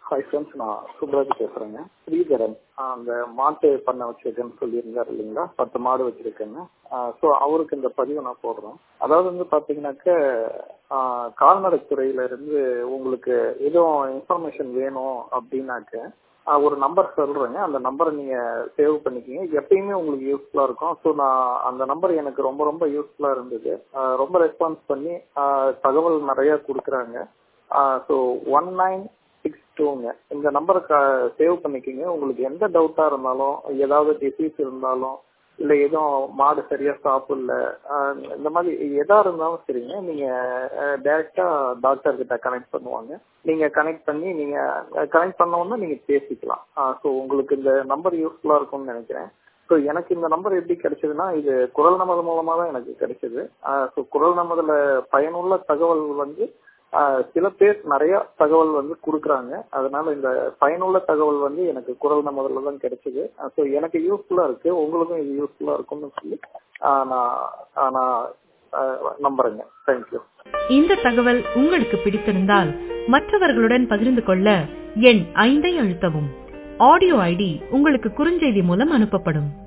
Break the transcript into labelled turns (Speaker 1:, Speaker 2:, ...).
Speaker 1: hi friends நான் சுப்ராஜ் பேசுறேங்க ஸ்ரீதரன் அந்த மாட்டு பண்ணை வச்சிருக்கேன்னு சொல்லியிருந்தாரு இல்லைங்களா பத்து மாடு வச்சிருக்கேன்னு ஸோ அவருக்கு இந்த பதிவை நான் போடுறேன் அதாவது வந்து பாத்தீங்கன்னாக்க கால்நடைத்துறையில இருந்து உங்களுக்கு எதுவும் இன்ஃபர்மேஷன் வேணும் அப்படின்னாக்க ஒரு நம்பர் சொல்றேங்க அந்த நம்பரை நீங்க சேவ் பண்ணிக்கிங்க எப்பயுமே உங்களுக்கு யூஸ்ஃபுல்லா இருக்கும் ஸோ நான் அந்த நம்பர் எனக்கு ரொம்ப ரொம்ப யூஸ்ஃபுல்லா இருந்தது ரொம்ப ரெஸ்பான்ஸ் பண்ணி தகவல் நிறைய கொடுக்குறாங்க ஸோ ஒன் நைன் சிக்ஸ் டூங்க இந்த நம்பரை சேவ் பண்ணிக்கிங்க உங்களுக்கு எந்த டவுட்டா இருந்தாலும் ஏதாவது டிசீஸ் இருந்தாலும் இல்லை எதுவும் மாடு சரியா சாப்பிடல இந்த மாதிரி எதா இருந்தாலும் சரிங்க நீங்க டைரக்டா டாக்டர் கிட்ட கனெக்ட் பண்ணுவாங்க நீங்க கனெக்ட் பண்ணி நீங்க கனெக்ட் பண்ணோம்னா நீங்க பேசிக்கலாம் ஸோ உங்களுக்கு இந்த நம்பர் யூஸ்ஃபுல்லா இருக்கும்னு நினைக்கிறேன் ஸோ எனக்கு இந்த நம்பர் எப்படி கிடைச்சதுன்னா இது குரல் நமது மூலமா தான் எனக்கு கிடைச்சது ஸோ குரல் நமதுல பயனுள்ள தகவல் வந்து சில பேர் நிறைய தகவல் வந்து கொடுக்குறாங்க அதனால இந்த பயனுள்ள தகவல் வந்து எனக்கு குரல் நமதுல தான் கிடைச்சது ஸோ எனக்கு யூஸ்ஃபுல்லா இருக்கு உங்களுக்கும் இது யூஸ்ஃபுல்லா இருக்கும்னு சொல்லி நான் நான் நம்புறேங்க தேங்க்யூ
Speaker 2: இந்த தகவல் உங்களுக்கு பிடித்திருந்தால் மற்றவர்களுடன் பகிர்ந்து கொள்ள எண் ஐந்தை அழுத்தவும் ஆடியோ ஐடி உங்களுக்கு குறுஞ்செய்தி மூலம் அனுப்பப்படும்